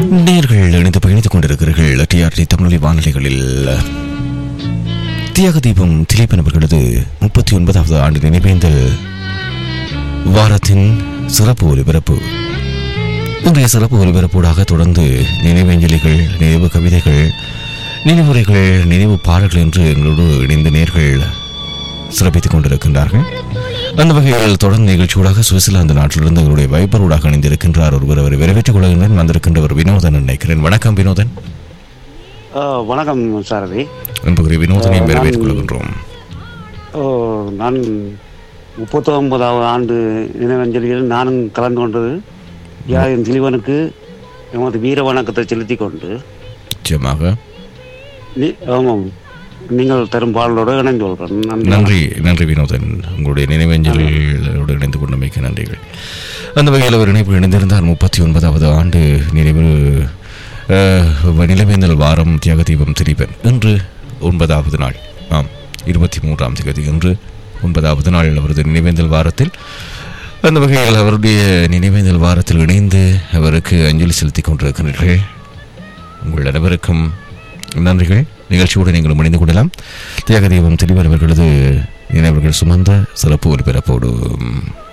நேர்கள் இணைந்து பயணித்துக் கொண்டிருக்கிறீர்கள் டிஆர்டி தமிழொலி வானொலிகளில் தியாக தீபம் திலீபன் அவர்களது முப்பத்தி ஒன்பதாவது ஆண்டு நினைவேந்தல் வாரத்தின் சிறப்பு ஒலிபரப்பு இன்றைய சிறப்பு ஒலிபரப்பூடாக தொடர்ந்து நினைவேஞ்சலிகள் நினைவு கவிதைகள் நினைவுரைகள் நினைவு பாடல்கள் என்று எங்களோடு இணைந்து நேர்கள் சிறப்பித்துக் கொண்டிருக்கின்றார்கள் அந்த வகையில் தொடர்ந்து நிகழ்ச்சியூடாக சுவிட்சர்லாந்து நாட்டிலிருந்து எங்களுடைய வைபரோடாக இணைந்திருக்கின்றார் ஒருவர் அவரை வரவேற்றுக் கொள்கின்றேன் வந்திருக்கின்றவர் வினோதன் நினைக்கிறேன் வணக்கம் வினோதன் ஆ, வணக்கம் சாரதி என்பவரை வினோதனையும் வரவேற்றுக் கொள்கின்றோம் ஓ, நான் முப்பத்தி ஒன்பதாவது ஆண்டு நினைவஞ்சலியில் நானும் கலந்து கொண்டது யாரின் திலீவனுக்கு எமது வீர வணக்கத்தை செலுத்திக் கொண்டு நிச்சயமாக நீ ஆமாம் நீங்கள் தரும் பாடலோடு இணைந்து கொள்கிறேன் நன்றி நன்றி நன்றி வினோதன் உங்களுடைய நினைவஞ்சலியோடு இணைந்து கொண்டமைக்கு நன்றிகள் அந்த வகையில் அவர் இணைப்பு இணைந்திருந்தார் முப்பத்தி ஒன்பதாவது ஆண்டு நினைவு அஹ், நிலவேந்தல் வாரம் தியாக தீபம் திரிபன் இன்று ஒன்பதாவது நாள் ஆம் இருபத்தி மூன்றாம் தேதி இன்று ஒன்பதாவது நாள் அவரது நினைவேந்தல் வாரத்தில் அந்த வகையில் அவருடைய நினைவேந்தல் வாரத்தில் இணைந்து அவருக்கு அஞ்சலி செலுத்திக் கொண்டிருக்கிறீர்கள் உங்கள் அனைவருக்கும் நன்றிகள் நிகழ்ச்சியோடு நீங்கள் இணைந்து கொள்ளலாம் தியாக தீபம் திரிவர் அவர்களது நினைவுகள் சுமந்த சிறப்பு ஒலிபரப்போடு